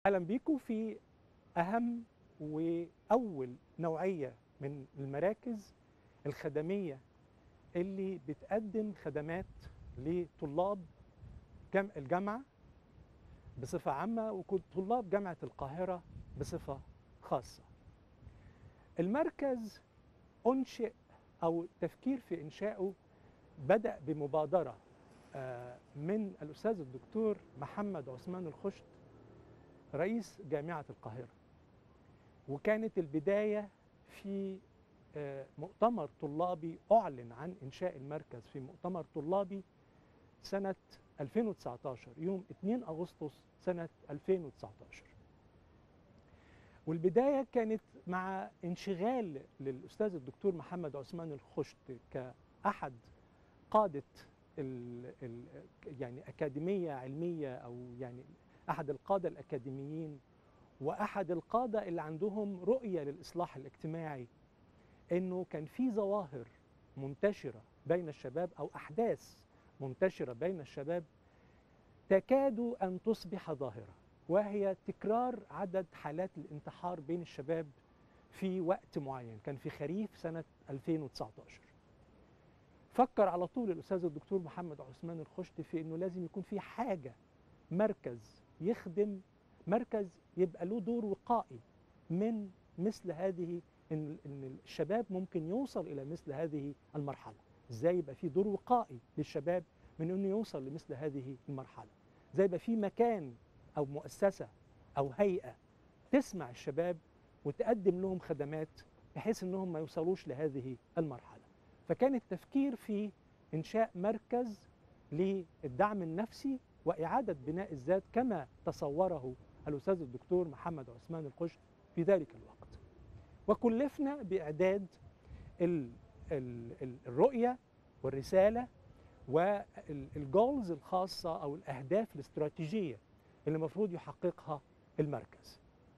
اهلا بيكم في اهم واول نوعيه من المراكز الخدميه اللي بتقدم خدمات لطلاب جم الجامعه بصفه عامه وطلاب جامعه القاهره بصفه خاصه. المركز انشئ او التفكير في انشائه بدا بمبادره آه، من الاستاذ الدكتور محمد عثمان الخشت رئيس جامعه القاهره. وكانت البدايه في آه، مؤتمر طلابي اعلن عن انشاء المركز في مؤتمر طلابي سنه 2019 يوم 2 اغسطس سنه 2019 والبدايه كانت مع انشغال للاستاذ الدكتور محمد عثمان الخشت كاحد قاده ال ال يعني اكاديميه علميه او يعني احد القاده الاكاديميين واحد القاده اللي عندهم رؤيه للاصلاح الاجتماعي انه كان في ظواهر منتشره بين الشباب او احداث منتشره بين الشباب تكاد ان تصبح ظاهره وهي تكرار عدد حالات الانتحار بين الشباب في وقت معين كان في خريف سنه 2019 فكر على طول الاستاذ الدكتور محمد عثمان الخشت في انه لازم يكون في حاجه مركز يخدم مركز يبقى له دور وقائي من مثل هذه ان ان الشباب ممكن يوصل الى مثل هذه المرحله ازاي يبقى في دور وقائي للشباب من انه يوصل لمثل هذه المرحله ازاي يبقى في مكان او مؤسسه او هيئه تسمع الشباب وتقدم لهم خدمات بحيث انهم ما يوصلوش لهذه المرحله فكان التفكير في انشاء مركز للدعم النفسي واعاده بناء الذات كما تصوره الاستاذ الدكتور محمد عثمان القشت في ذلك الوقت وكلفنا باعداد ال ال ال الرؤيه والرساله والجولز الخاصه او الاهداف الاستراتيجيه اللي المفروض يحققها المركز.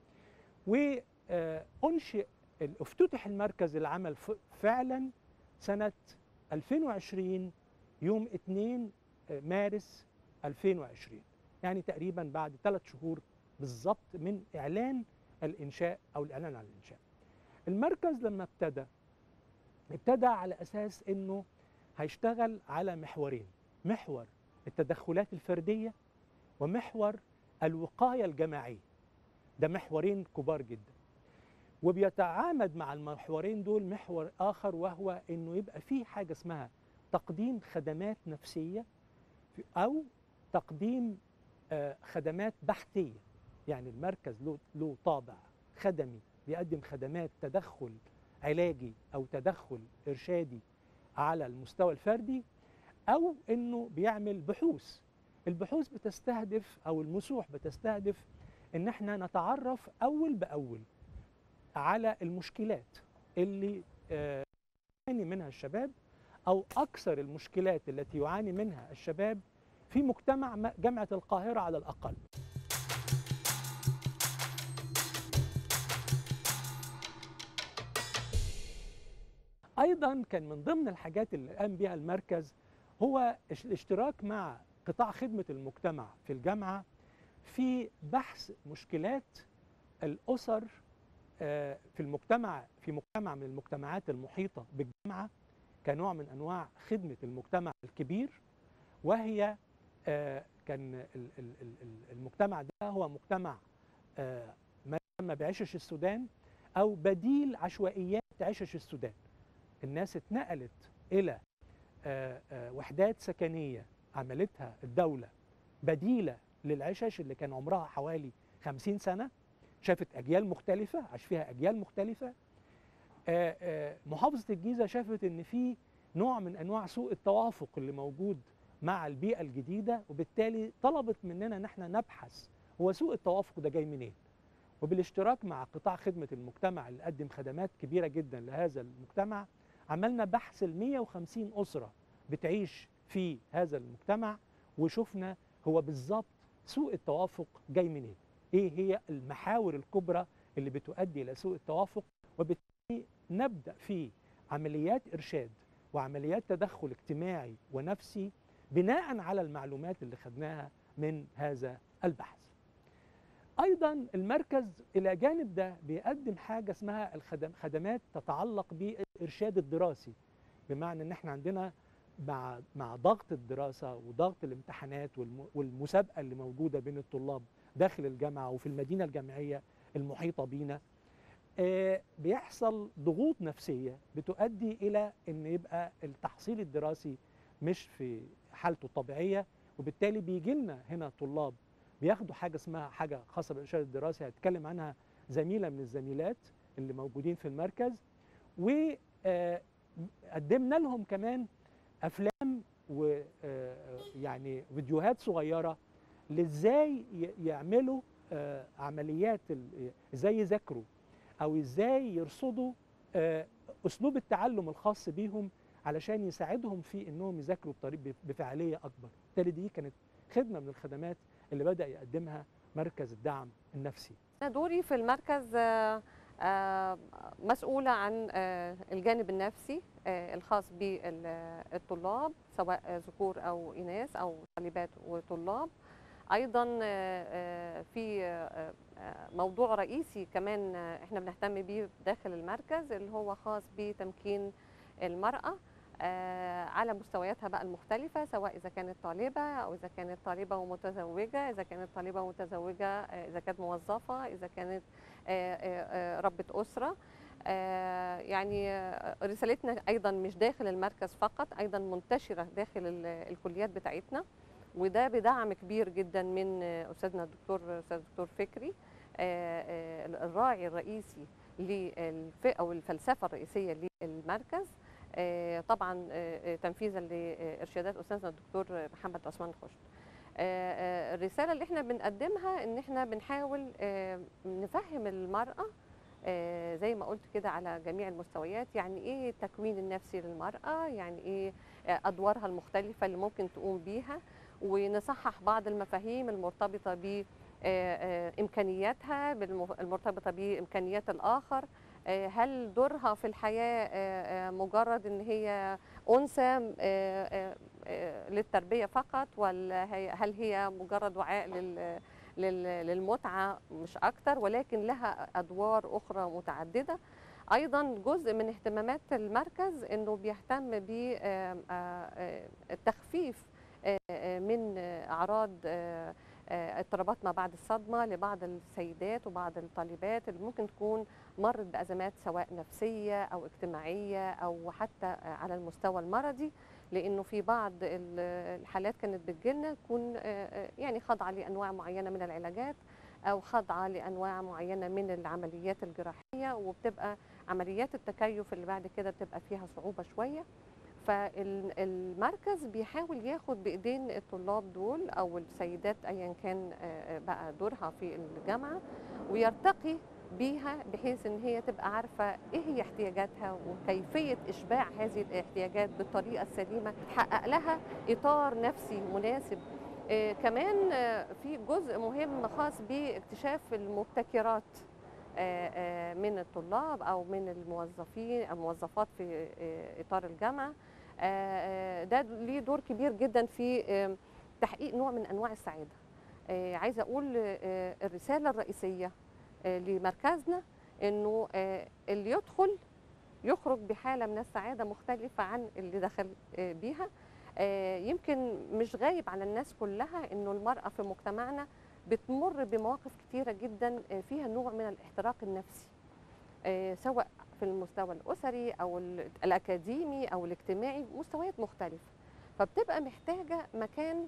وانشئ افتتح المركز العمل فعلا سنه 2020 يوم 2 مارس 2020 يعني تقريبا بعد ثلاث شهور بالظبط من اعلان الانشاء او الاعلان عن الانشاء. المركز لما ابتدى ابتدى على اساس انه هيشتغل على محورين محور التدخلات الفرديه ومحور الوقايه الجماعيه ده محورين كبار جدا وبيتعامد مع المحورين دول محور اخر وهو انه يبقى في حاجه اسمها تقديم خدمات نفسيه او تقديم خدمات بحثيه يعني المركز له له طابع خدمي بيقدم خدمات تدخل علاجي او تدخل ارشادي على المستوى الفردي او انه بيعمل بحوث البحوث بتستهدف او المسوح بتستهدف ان احنا نتعرف اول باول على المشكلات اللي يعاني منها الشباب او اكثر المشكلات التي يعاني منها الشباب في مجتمع جامعه القاهره على الاقل ايضا كان من ضمن الحاجات اللي قام بها المركز هو الاشتراك مع قطاع خدمه المجتمع في الجامعه في بحث مشكلات الاسر في المجتمع في مجتمع من المجتمعات المحيطه بالجامعه كنوع من انواع خدمه المجتمع الكبير وهي كان المجتمع ده هو مجتمع ما يسمى بعشش السودان او بديل عشوائيات عشش السودان الناس اتنقلت الى وحدات سكنيه عملتها الدوله بديله للعشش اللي كان عمرها حوالي 50 سنه شافت اجيال مختلفه عاش فيها اجيال مختلفه محافظه الجيزه شافت ان في نوع من انواع سوء التوافق اللي موجود مع البيئه الجديده وبالتالي طلبت مننا ان احنا نبحث هو سوء التوافق ده جاي منين وبالاشتراك مع قطاع خدمه المجتمع اللي قدم خدمات كبيره جدا لهذا المجتمع عملنا بحث ال 150 اسره بتعيش في هذا المجتمع وشفنا هو بالظبط سوء التوافق جاي منين ايه هي المحاور الكبرى اللي بتؤدي الى سوء التوافق وبالتالي نبدا في عمليات ارشاد وعمليات تدخل اجتماعي ونفسي بناء على المعلومات اللي خدناها من هذا البحث ايضا المركز الى جانب ده بيقدم حاجه اسمها الخدم خدمات تتعلق بالارشاد الدراسي بمعنى ان احنا عندنا مع مع ضغط الدراسه وضغط الامتحانات والم- والمسابقه اللي موجوده بين الطلاب داخل الجامعه وفي المدينه الجامعيه المحيطه بينا آه، بيحصل ضغوط نفسيه بتؤدي الى ان يبقى التحصيل الدراسي مش في حالته الطبيعيه وبالتالي بيجي لنا هنا طلاب بياخدوا حاجه اسمها حاجه خاصه بالارشاد الدراسي هتكلم عنها زميله من الزميلات اللي موجودين في المركز وقدمنا لهم كمان افلام ويعني فيديوهات صغيره لازاي ي- يعملوا آه، عمليات ال- ازاي يذاكروا او ازاي يرصدوا آه، اسلوب التعلم الخاص بيهم علشان يساعدهم في انهم يذاكروا بطريق بفاعليه اكبر بالتالي دي كانت خدمه من الخدمات اللي بدا يقدمها مركز الدعم النفسي أنا دوري في المركز آه، آه، مسؤولة عن آه، الجانب النفسي آه، الخاص بالطلاب سواء آه، ذكور أو إناث أو طالبات وطلاب أيضا آه، آه، في آه، آه، موضوع رئيسي كمان آه، احنا بنهتم بيه داخل المركز اللي هو خاص بتمكين المرأة آه، على مستوياتها بقى المختلفة سواء إذا كانت طالبة أو إذا كانت طالبة ومتزوجة إذا كانت طالبة ومتزوجة آه، إذا كانت موظفة إذا كانت آه، آه، آه، ربة أسرة آه، يعني آه، رسالتنا أيضا مش داخل المركز فقط أيضا منتشرة داخل ال- الكليات بتاعتنا وده بدعم كبير جدا من آه، أستاذنا الدكتور أستاذ الدكتور فكري آه، آه، الراعي الرئيسي للف أو الفلسفة الرئيسية للمركز آه، طبعا آه، آه، تنفيذا لارشادات استاذنا الدكتور محمد عثمان الخشت آه، آه، الرساله اللي احنا بنقدمها ان احنا بنحاول آه، نفهم المراه آه، زي ما قلت كده على جميع المستويات يعني ايه التكوين النفسي للمراه يعني ايه آه، ادوارها المختلفه اللي ممكن تقوم بيها ونصحح بعض المفاهيم المرتبطه ب آه، آه، امكانياتها بالم- المرتبطه بامكانيات الاخر آه، هل دورها في الحياه آه، آه، مجرد ان هي انثى آه، آه، آه، للتربيه فقط ولا هي- هل هي مجرد وعاء لل لل- للمتعه مش اكتر ولكن لها ادوار اخرى متعدده ايضا جزء من اهتمامات المركز انه بيهتم بالتخفيف من آه، اعراض آه، آه، اضطرابات ما بعد الصدمه لبعض السيدات وبعض الطالبات اللي ممكن تكون مرت بازمات سواء نفسيه او اجتماعيه او حتى آه، على المستوى المرضي لانه في بعض ال- الحالات كانت بتجيلنا تكون آه، آه، يعني خاضعه لانواع معينه من العلاجات او خاضعه لانواع معينه من العمليات الجراحيه وبتبقى عمليات التكيف اللي بعد كده بتبقى فيها صعوبه شويه فالمركز بيحاول ياخد بايدين الطلاب دول او السيدات ايا كان آه، بقى دورها في الجامعه ويرتقي بيها بحيث ان هي تبقى عارفه ايه هي احتياجاتها وكيفيه اشباع هذه الاحتياجات بالطريقه السليمه تحقق لها اطار نفسي مناسب آه، كمان آه، في جزء مهم خاص باكتشاف المبتكرات آه، آه، من الطلاب او من الموظفين الموظفات في آه، اطار الجامعه آه، آه، ده ليه دور كبير جدا في آه، تحقيق نوع من انواع السعاده آه، عايزه اقول آه، الرساله الرئيسيه آه، لمركزنا انه آه، اللي يدخل يخرج بحاله من السعاده مختلفه عن اللي دخل آه، بيها آه، يمكن مش غايب على الناس كلها انه المراه في مجتمعنا بتمر بمواقف كتيره جدا آه، فيها نوع من الاحتراق النفسي آه، سواء في المستوى الاسري او ال- الاكاديمي او الاجتماعي مستويات مختلفه فبتبقى محتاجه مكان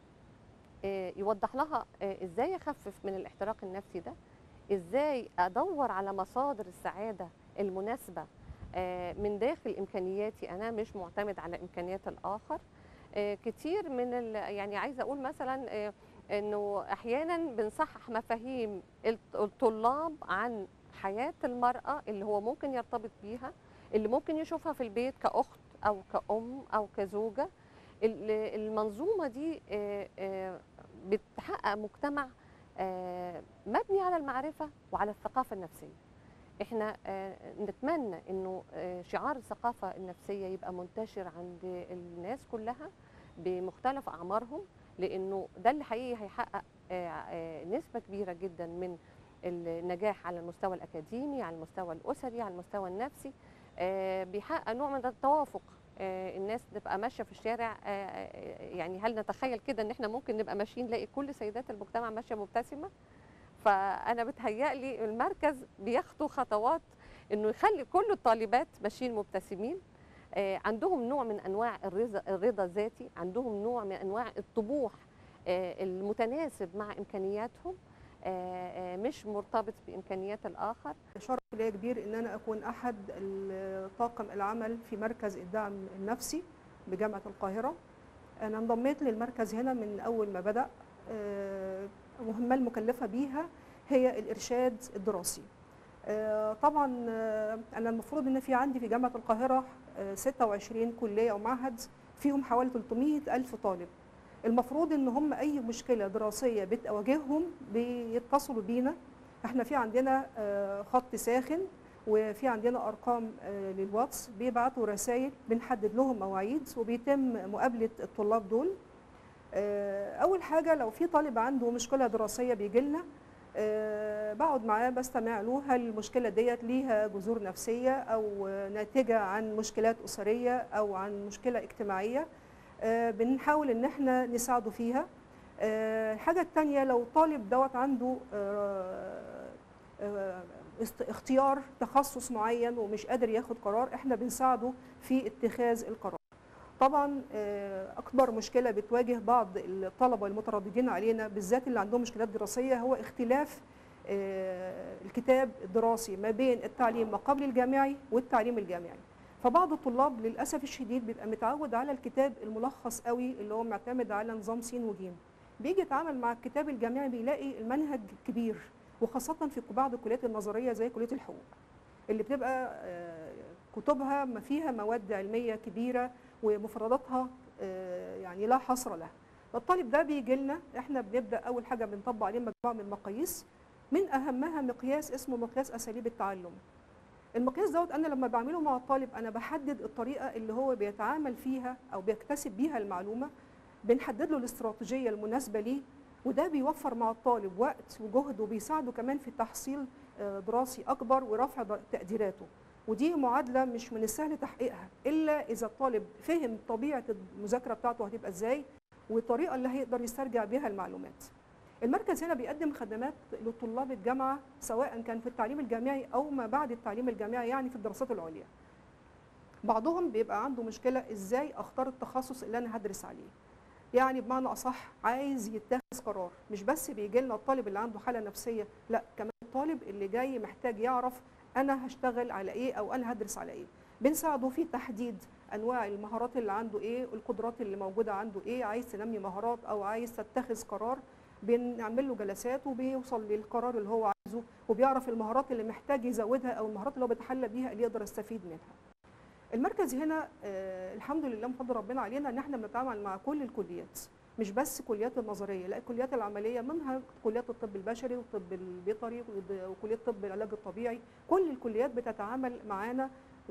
آه، يوضح لها آه، ازاي اخفف من الاحتراق النفسي ده ازاي ادور على مصادر السعاده المناسبه آه، من داخل امكانياتي انا مش معتمد على امكانيات الاخر آه، كتير من ال- يعني عايزه اقول مثلا آه، انه احيانا بنصحح مفاهيم الط- الطلاب عن حياه المراه اللي هو ممكن يرتبط بيها اللي ممكن يشوفها في البيت كاخت او كأم او كزوجه ال- المنظومه دي آه، آه، بتحقق مجتمع آه، مبني على المعرفه وعلى الثقافه النفسيه احنا آه، نتمنى انه آه، شعار الثقافه النفسيه يبقى منتشر عند الناس كلها بمختلف اعمارهم لانه ده اللي حقيقي هيحقق آه، آه، نسبه كبيره جدا من النجاح على المستوى الاكاديمي على المستوى الاسري على المستوى النفسي آه، بيحقق نوع من التوافق آه، الناس تبقى ماشيه في الشارع آه، آه، يعني هل نتخيل كده ان احنا ممكن نبقى ماشيين نلاقي كل سيدات المجتمع ماشيه مبتسمه فانا بتهيألي المركز بيخطو خطوات انه يخلي كل الطالبات ماشيين مبتسمين آه، عندهم نوع من انواع الرضا الرضا الذاتي عندهم نوع من انواع الطموح آه، المتناسب مع امكانياتهم آه، آه، مش مرتبط بامكانيات الاخر شرف ليا كبير ان انا اكون احد طاقم العمل في مركز الدعم النفسي بجامعه القاهره انا انضميت للمركز هنا من اول ما بدا آه، المهمه المكلفه بيها هي الارشاد الدراسي آه، طبعا آه، انا المفروض ان في عندي في جامعه القاهره آه، 26 كليه او معهد فيهم حوالي 300 الف طالب المفروض ان هم اي مشكله دراسيه بتواجههم بيتصلوا بينا احنا في عندنا آه، خط ساخن وفي عندنا ارقام آه، للواتس بيبعتوا رسائل بنحدد لهم مواعيد وبيتم مقابله الطلاب دول آه، اول حاجه لو في طالب عنده مشكله دراسيه بيجي لنا آه، بقعد معاه بستمع له هل المشكله ديت ليها جذور نفسيه او آه، ناتجه عن مشكلات اسريه او عن مشكله اجتماعيه آه، بنحاول ان احنا نساعده فيها آه، الحاجه الثانيه لو طالب دوت عنده آه، آه، است- اختيار تخصص معين ومش قادر ياخد قرار احنا بنساعده في اتخاذ القرار طبعا آه، اكبر مشكله بتواجه بعض الطلبه المترددين علينا بالذات اللي عندهم مشكلات دراسيه هو اختلاف آه، الكتاب الدراسي ما بين التعليم ما قبل الجامعي والتعليم الجامعي فبعض الطلاب للاسف الشديد بيبقى متعود على الكتاب الملخص قوي اللي هو معتمد على نظام س وج بيجي يتعامل مع الكتاب الجامعي بيلاقي المنهج كبير وخاصه في بعض الكليات النظريه زي كليه الحقوق اللي بتبقى آه، كتبها ما فيها مواد علميه كبيره ومفرداتها آه، يعني لا حصر لها فالطالب ده بيجي لنا احنا بنبدا اول حاجه بنطبق عليه مجموعه من المقاييس من اهمها مقياس اسمه مقياس اساليب التعلم المقياس دوت انا لما بعمله مع الطالب انا بحدد الطريقه اللي هو بيتعامل فيها او بيكتسب بيها المعلومه بنحدد له الاستراتيجيه المناسبه ليه وده بيوفر مع الطالب وقت وجهد وبيساعده كمان في تحصيل آه، دراسي اكبر ورفع در- تقديراته ودي معادله مش من السهل تحقيقها الا اذا الطالب فهم طبيعه المذاكره بتاعته هتبقى ازاي والطريقه اللي هيقدر يسترجع بيها المعلومات المركز هنا بيقدم خدمات لطلاب الجامعه سواء كان في التعليم الجامعي او ما بعد التعليم الجامعي يعني في الدراسات العليا بعضهم بيبقى عنده مشكله ازاي اختار التخصص اللي انا هدرس عليه يعني بمعنى اصح عايز يتخذ قرار مش بس بيجي لنا الطالب اللي عنده حاله نفسيه لا كمان الطالب اللي جاي محتاج يعرف انا هشتغل على ايه او انا هدرس على ايه بنساعده في تحديد انواع المهارات اللي عنده ايه القدرات اللي موجوده عنده ايه عايز تنمي مهارات او عايز تتخذ قرار بنعمل له جلسات وبيوصل للقرار اللي هو عايزه وبيعرف المهارات اللي محتاج يزودها او المهارات اللي هو بيتحلى بيها اللي يقدر يستفيد منها المركز هنا آه الحمد لله من فضل ربنا علينا ان احنا بنتعامل مع كل الكليات مش بس كليات النظريه لا الكليات العمليه منها كليات الطب البشري والطب البيطري وكليه طب العلاج الطبيعي كل الكليات بتتعامل معانا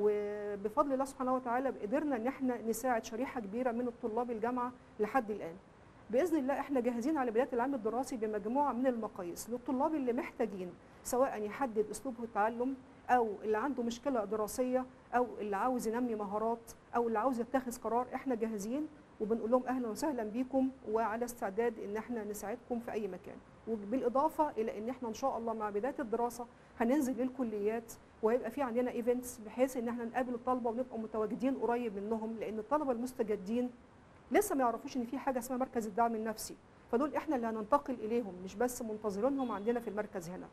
وبفضل الله سبحانه وتعالى قدرنا ان احنا نساعد شريحه كبيره من الطلاب الجامعه لحد الان باذن الله احنا جاهزين على بدايه العام الدراسي بمجموعه من المقاييس للطلاب اللي محتاجين سواء يحدد اسلوب التعلم او اللي عنده مشكله دراسيه او اللي عاوز ينمي مهارات او اللي عاوز يتخذ قرار احنا جاهزين وبنقول لهم اهلا وسهلا بيكم وعلى استعداد ان احنا نساعدكم في اي مكان وبالاضافه الى ان احنا ان شاء الله مع بدايه الدراسه هننزل للكليات وهيبقى في عندنا ايفنتس بحيث ان احنا نقابل الطلبه ونبقى متواجدين قريب منهم لان الطلبه المستجدين لسه ما يعرفوش ان في حاجه اسمها مركز الدعم النفسي فدول احنا اللي هننتقل اليهم مش بس منتظرينهم عندنا في المركز هنا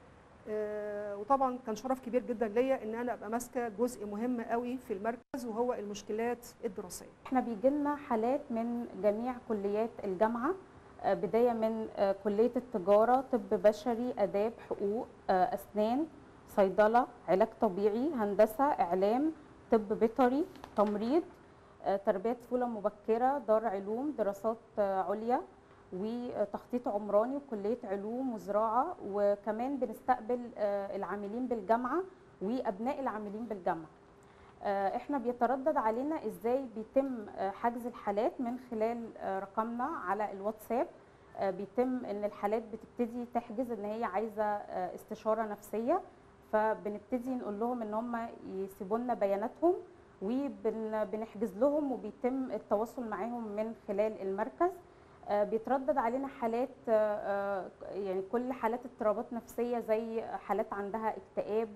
آه، وطبعا كان شرف كبير جدا ليا ان انا ابقى ماسكه جزء مهم قوي في المركز وهو المشكلات الدراسيه احنا بيجي لنا حالات من جميع كليات الجامعه آه، بدايه من آه، كليه التجاره طب بشري اداب حقوق آه، اسنان صيدله علاج طبيعي هندسه اعلام طب بيطري تمريض آه، تربيه طفوله مبكره دار علوم دراسات آه، عليا وتخطيط عمراني وكليه علوم وزراعه وكمان بنستقبل آه، العاملين بالجامعه وابناء العاملين بالجامعه آه، احنا بيتردد علينا ازاي بيتم آه، حجز الحالات من خلال آه، رقمنا على الواتساب آه، بيتم ان الحالات بتبتدي تحجز ان هي عايزه آه، استشاره نفسيه فبنبتدي نقول لهم ان هم يسيبوا لنا بياناتهم وبنحجز لهم وبيتم التواصل معاهم من خلال المركز آه، بيتردد علينا حالات آه، آه، يعني كل حالات اضطرابات نفسيه زي حالات عندها اكتئاب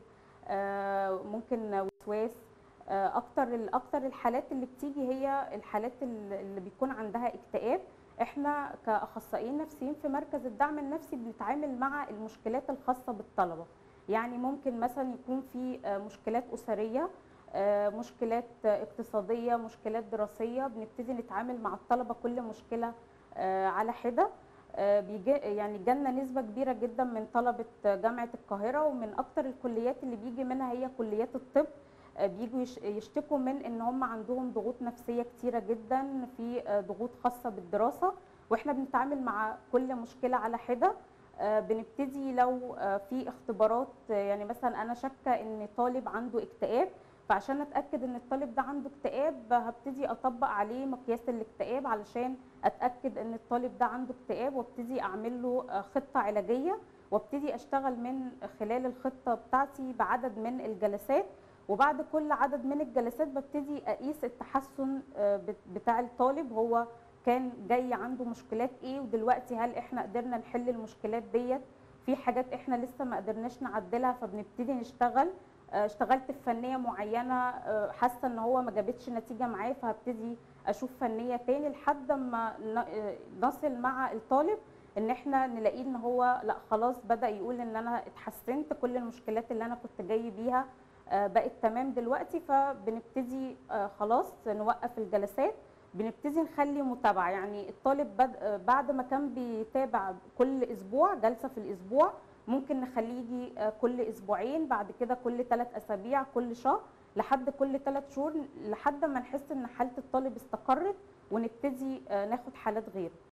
آه، ممكن وسواس آه، اكتر الاكتر الحالات اللي بتيجي هي الحالات ال- اللي بيكون عندها اكتئاب احنا كاخصائيين نفسيين في مركز الدعم النفسي بنتعامل مع المشكلات الخاصه بالطلبه يعني ممكن مثلا يكون في آه، مشكلات اسريه آه، مشكلات آه، اقتصاديه مشكلات دراسيه بنبتدي نتعامل مع الطلبه كل مشكله آه، على حده آه، بيجي يعني جالنا نسبه كبيره جدا من طلبه جامعه القاهره ومن اكتر الكليات اللي بيجي منها هي كليات الطب آه، بيجوا يش- يشتكوا من ان هم عندهم ضغوط نفسيه كتيره جدا في آه، ضغوط خاصه بالدراسه واحنا بنتعامل مع كل مشكله على حده آه، بنبتدي لو آه، في اختبارات آه، يعني مثلا انا شاكه ان طالب عنده اكتئاب فعشان اتاكد ان الطالب ده عنده اكتئاب هبتدي اطبق عليه مقياس الاكتئاب علشان اتاكد ان الطالب ده عنده اكتئاب وابتدي اعمل له آه، خطه علاجيه وابتدي اشتغل من خلال الخطه بتاعتي بعدد من الجلسات وبعد كل عدد من الجلسات ببتدي اقيس التحسن آه، بت- بتاع الطالب هو كان جاي عنده مشكلات ايه ودلوقتي هل احنا قدرنا نحل المشكلات ديت في حاجات احنا لسه ما قدرناش نعدلها فبنبتدي نشتغل آه، اشتغلت في فنيه معينه آه، حاسه ان هو ما جابتش نتيجه معاه فهبتدي اشوف فنيه تاني لحد ما ن- آه، نصل مع الطالب ان احنا نلاقيه ان هو لا خلاص بدا يقول ان انا اتحسنت كل المشكلات اللي انا كنت جاي بيها آه، بقت تمام دلوقتي فبنبتدي آه، خلاص نوقف الجلسات بنبتدي نخلي متابعه يعني الطالب بد- آه، بعد ما كان بيتابع كل اسبوع جلسه في الاسبوع ممكن نخليه يجي آه، كل اسبوعين بعد كده كل ثلاث اسابيع كل شهر لحد كل ثلاث شهور لحد ما نحس ان حاله الطالب استقرت ونبتدي آه، ناخد حالات غيره